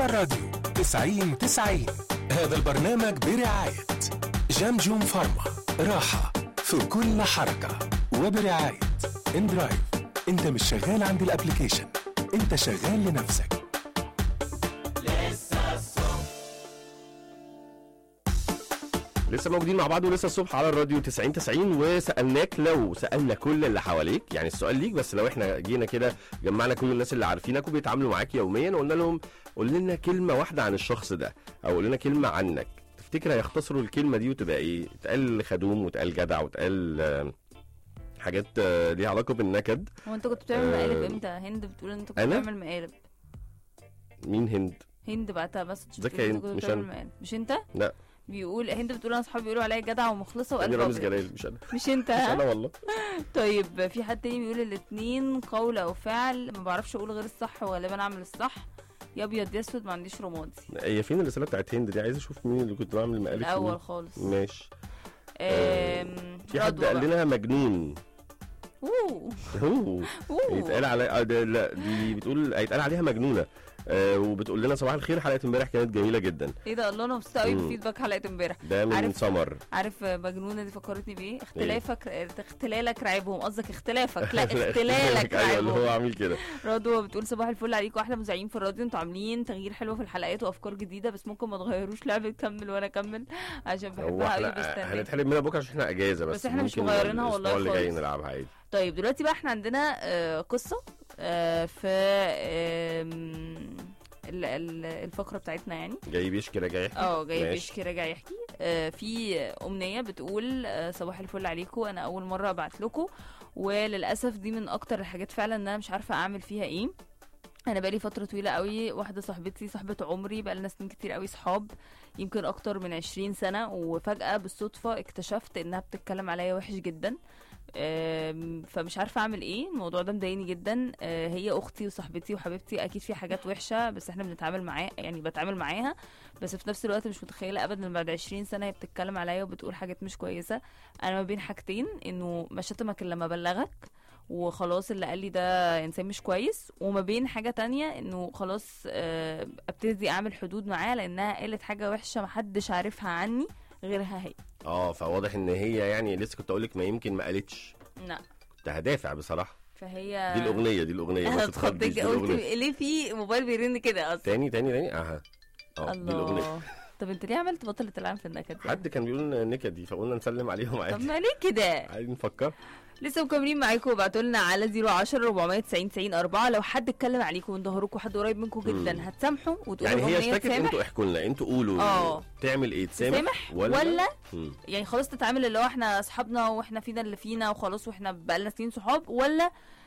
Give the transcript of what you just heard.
الراديو 90 90 هذا البرنامج برعاية جمجم فارما راحة في كل حركة وبرعاية اندرايف انت مش شغال عند الابليكيشن انت شغال لنفسك لسه موجودين مع بعض ولسه الصبح على الراديو 90 90 وسالناك لو سالنا كل اللي حواليك يعني السؤال ليك بس لو احنا جينا كده جمعنا كل الناس اللي عارفينك وبيتعاملوا معاك يوميا وقلنا لهم قول لنا كلمه واحده عن الشخص ده او قول لنا كلمه عنك تفتكر هيختصروا الكلمه دي وتبقى ايه؟ تقال خدوم وتقال جدع وتقال آه، حاجات آه، ليها علاقه بالنكد هو انت كنت بتعمل آه، مقالب امتى هند بتقول ان انت كنت أنا؟ بتعمل مقالب مين هند؟ هند بعتها بس ازيك يا هند؟ مش أنا. مقالب مش انت لا بيقول هند بتقول انا اصحابي بيقولوا عليا جدع ومخلصه يعني وقلب رامز أبيض. جلال مش انا مش انت مش ها؟ انا والله طيب في حد تاني بيقول الاتنين قول او فعل ما بعرفش اقول غير الصح وغالبا اعمل الصح يا ابيض يا اسود ما عنديش رمادي هي فين الرساله بتاعت هند دي عايز اشوف مين اللي كنت بعمل مقالب فيه. الاول خالص ماشي آم، في حد رضوى قال بقى. لنا مجنون اوه أوه. اوه يتقال علي آه، ده- لا دي بتقول هيتقال عليها مجنونه آه وبتقول لنا صباح الخير حلقه امبارح كانت جميله جدا ايه ده الله انا مبسوطه قوي مم. بفيدباك حلقه امبارح ده من عارف- سمر عارف مجنونه دي فكرتني بايه اختلافك اختلالك رعبهم قصدك اختلافك لا اختلالك ايوه اللي هو رعبهم عامل كده رضوى بتقول صباح الفل عليكم احلى مذيعين في الراديو انتوا عاملين تغيير حلو في الحلقات وافكار جديده بس ممكن ما تغيروش لعبه كمل وانا اكمل عشان هو بحبها قوي احنا بستنى هنتحرم منها بكره عشان احنا اجازه بس بس احنا مش ممكن مغيرينها والله الاسبوع اللي جاي خالص. نلعبها عادي طيب دلوقتي بقى احنا عندنا آه، قصه آه، في آم، ال- ال- الفقره بتاعتنا يعني جاي بيشكي راجع يحكي اه جاي ماشي. بيشكي راجع يحكي آه في امنيه بتقول آه صباح الفل عليكم انا اول مره ابعت لكم وللاسف دي من اكتر الحاجات فعلا ان انا مش عارفه اعمل فيها ايه انا بقالي فتره طويله قوي واحده صاحبتي صاحبه عمري بقالنا سنين كتير قوي صحاب يمكن اكتر من 20 سنه وفجاه بالصدفه اكتشفت انها بتتكلم عليا وحش جدا آم، فمش عارفه اعمل ايه الموضوع ده مضايقني جدا آه، هي اختي وصاحبتي وحبيبتي اكيد في حاجات وحشه بس احنا بنتعامل معاه يعني بتعامل معاها بس في نفس الوقت مش متخيله ابدا ان بعد 20 سنه هي بتتكلم عليا وبتقول حاجات مش كويسه انا ما بين حاجتين انه ما شتمك الا لما بلغك وخلاص اللي قال لي ده انسان مش كويس وما بين حاجه تانية انه خلاص آه، ابتدي اعمل حدود معاه لانها قالت حاجه وحشه محدش عارفها عني غيرها هي اه فواضح ان هي يعني لسه كنت اقول لك ما يمكن ما قالتش لا كنت هدافع بصراحه فهي دي الاغنيه دي الاغنيه ما انا تتخضيش اتخضيت دي قلت الاغنيه ليه في موبايل بيرن كده اصلا تاني تاني تاني اها اه دي الاغنيه الله طب انت ليه عملت تبطل تلعب في النكد ده؟ حد كان بيقول نكدي فقلنا نسلم عليهم طب عادي ما ليه كده عادي نفكر لسه مكملين معاكم وابعتوا لنا على 010 490 90 4 لو حد اتكلم عليكم من ظهركم حد قريب منكم جدا مم. هتسامحوا وتقولوا يعني هي الأغنية اشتكت تسامح انتوا احكوا لنا انتوا قولوا اه. تعمل ايه تسامح تسامح ولا, ولا مم. يعني خلاص تتعامل اللي هو احنا اصحابنا واحنا فينا اللي فينا وخلاص واحنا بقالنا سنين صحاب ولا